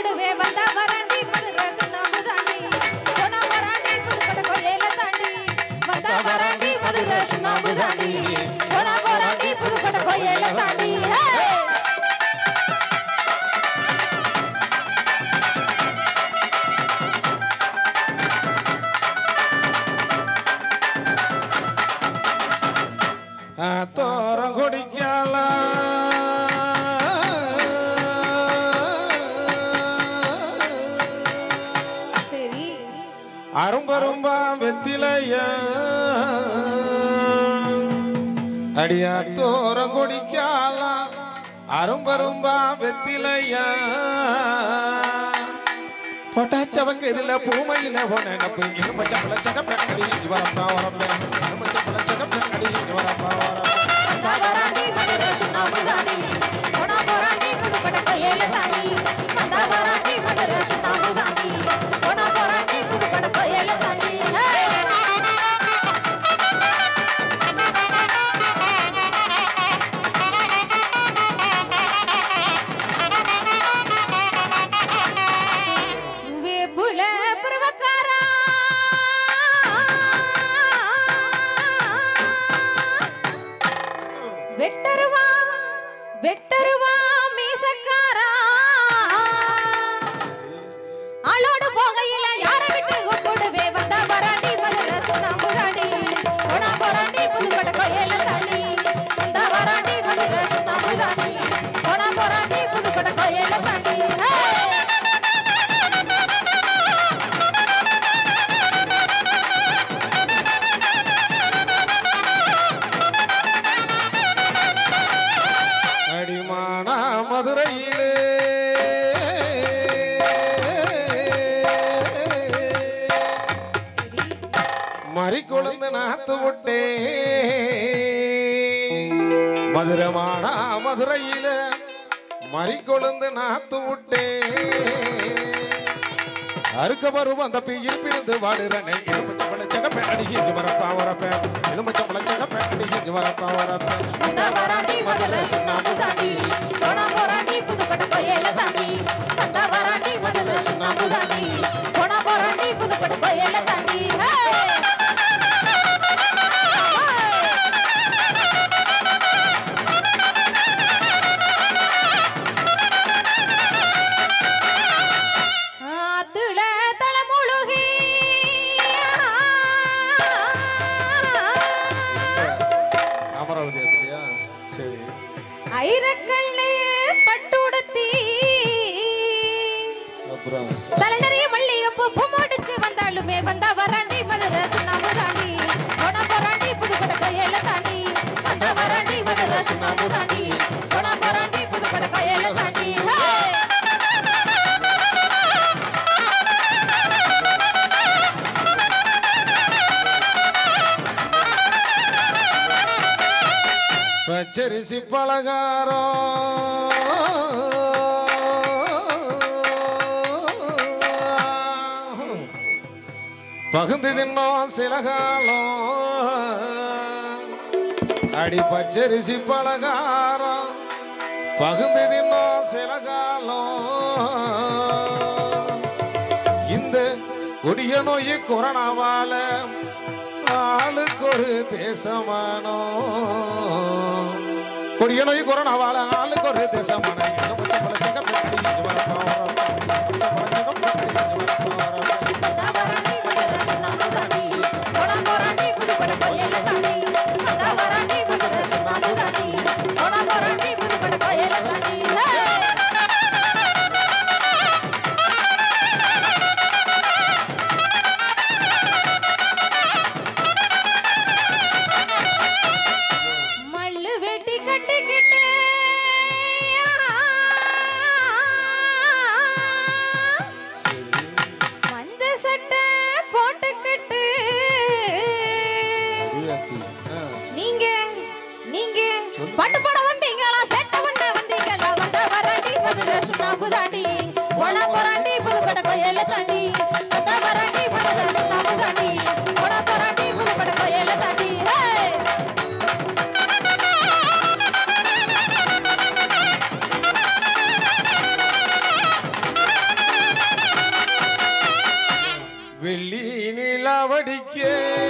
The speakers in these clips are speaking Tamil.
கூப்பிடுவே வந்தா வராண்டி மதுரை சுண்ணாம்பு தாண்டி போனா வராண்டி புதுக்கோட்டை கோயில தாண்டி வந்தா வராண்டி மதுரை சுண்ணாம்பு தாண்டி போனா வராண்டி புதுக்கோட்டை கோயில தாண்டி ஹே! தோரம் குடிக்கல சரி அரும்பரும்பா வெத்திலையா அடியா தோரம் குடிக்கல அரும்பரும்பா வெத்திலையா பொட்டாச்சவங்க இதுல பூமையில போன நப்பு இன்னும் சப்பல சகப்ப அடி வரப்பா வரப்பா இன்னும் சப்பல சகப்ப அடி வரப்பா வரப்பா வந்தா வராண்டி மதுரை சுண்ணாம்பு தாண்டி போனா வராண்டி புதுக்கோட்டை கோயில தாண்டி வந்தா வராண்டி மதுரை சுண்ணாம்பு தாண்டி போனா வராண்டி புதுக்கோட்டை கோயில தாண்டி ஹே! வேப்புல பருவக்காரா வெட்டருவா வெட்டருவா மீசக்காரா ஆளோடு போகையில யார விட்டு கூப்பிடுவே வந்தா வராண்டி மதுரை சுண்ணாம்பு தாண்டி போனா போராண்டி புதுக்கோட்டை கோயில தாண்டி வந்தா வராண்டி மதுரை சுண்ணாம்பு தாண்டி போனா போராண்டி புதுக்கோட்டை கோயில தாண்டி ஹே! அடிமானா மதுரையிலே மறி கொழுந்து நாத்து விட்டே மதுரமானா மதுரையில மறி கொழுந்து நாத்து விட்டே அறுக்க வரும் அந்த பீயில் பிரிந்து வாடுறனே எலுமிச்சம்பள சகப்பே அடிக்கிஞ்சு வரப்பா வரப்பே எலுமிச்சம்பள சகப்பே அடிக்கிஞ்சு வரப்பா வரப்பே வந்தா வராண்டி மதுரை சுண்ணாம்பு தாண்டி போனா போராண்டி புதுக்கோட்டை கோயில தாண்டி வந்தா வராண்டி மதுரை சுண்ணாம்பு தாண்டி போனா போராண்டி புதுக்கோட்டை கோயில தாண்டி ஹே! ஆத்துல தலமுழுகி அமராவதி இல்லையா சரி ஐரக்கல்லு பட்டுடுத்தி அப்புறம் தலை நிறைய மல்லிகைப்பூ பூ முடிச்சு வந்தாலுமே வந்தா வராண்டி மதுரை சுண்ணாம்பு தாண்டி போனா போராண்டி புதுக்கோட்டை கையில தாண்டி வந்தா வராண்டி மதுரை சுண்ணாம்பு தாண்டி போனா போராண்டி புதுக்கோட்டை கையில தாண்டி ஹே! பச்சரிசி பலகாரம் பகுந்து தின்னோம் சில காலம் அடி பச்சரிசி பலகாரம் பகுந்து தின்னோம் சில காலம் இந்த கொடிய நோய் கொரோனாவால ஆளுக்கு ஒரு தேசமானோ கொடிய நோய் கொரோனாவால ஆளுக்கு ஒரு தேசமான இன்னும் கொஞ்சம் பல சிகப்பு அடி வரப்பா வரப்பா. கொஞ்சம் பல சிகப்பு அடி வரப்பா வரப்பா. வந்தா வராண்டி மதுரை சுண்ணாம்பு தாண்டி போனா போராண்டி புதுக்கோட்டை கையில தாண்டி வந்தா வராண்டி மதுரை சுண்ணாம்பு தாண்டி போனா போராண்டி புதுக்கோட்டை கையில தாண்டி ஹே! மல்லு வெட்டி கட்டிக்கிட்டு மஞ்ச சட்டை போட்டுக்கிட்டு அடியாத்தி. ஆ. நீங்க நீங்க பட்டு போட வந்தீங்களா செட்ட பண்ண வந்தீங்களா வந்த வராண்டி மதுரை சுண்ணாம்பு தாண்டி போன போராண்டி புதுக்கடை கோயில தாண்டி வந்த வராண்டி மதுரை சுண்ணாம்பு தாண்டி போன போராண்டி புதுக்கடை கோயில தாண்டி ஹே! நிலாவடிக்க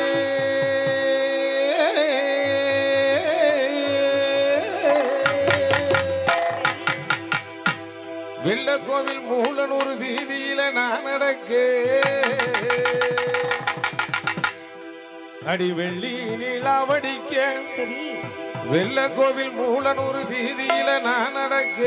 வெள்ளக்கோவில் மூலனூர் வீதியில நான் நடக்க அடி வெள்ளி நிலாவடிக்க சரி வெள்ளக்கோவில் மூலனூர் வீதியில நான் நடக்க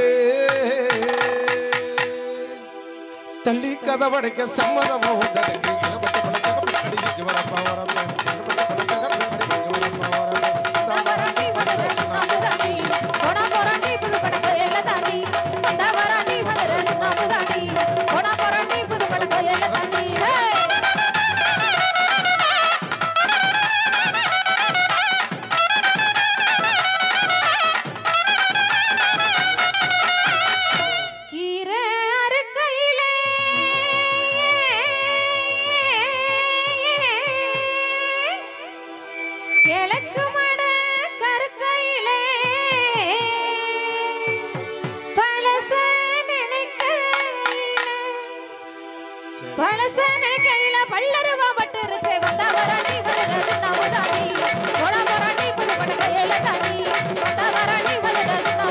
தள்ளி கதவடைக்க சம்மதமா உண்டடக்கு இளவட்ட பழச்சகப்பி அடிக்கிட்டு வரப்பா வரப்பா இளவட்ட பழச்சகப்பி அடிக்கிட்டு வரப்பா வரப்பா வராண்டி மதுரை சுண்ணாம்பு தாண்டி போனா போராண்டி புதுக்கடை கோயில தாண்டி அந்த வராண்டி மதுரை சுண்ணாம்பு தாண்டி போனா போராண்டி புதுக்கடை கோயில தாண்டி ஏய்! கீரை அறுக்கையிலே கிழக்கு மட கருக்கையிலே பழச நினைக்கையிலே பழச நினைக்கையில பல்லருவா பட்டுருச்சே வந்தா வராண்டி மதுரை சுண்ணாம்பு தாண்டி போனா போராண்டி புதுக்கடை கையில தாண்டி வந்தா வராண்டி மதுரை சுண்ணாம்பு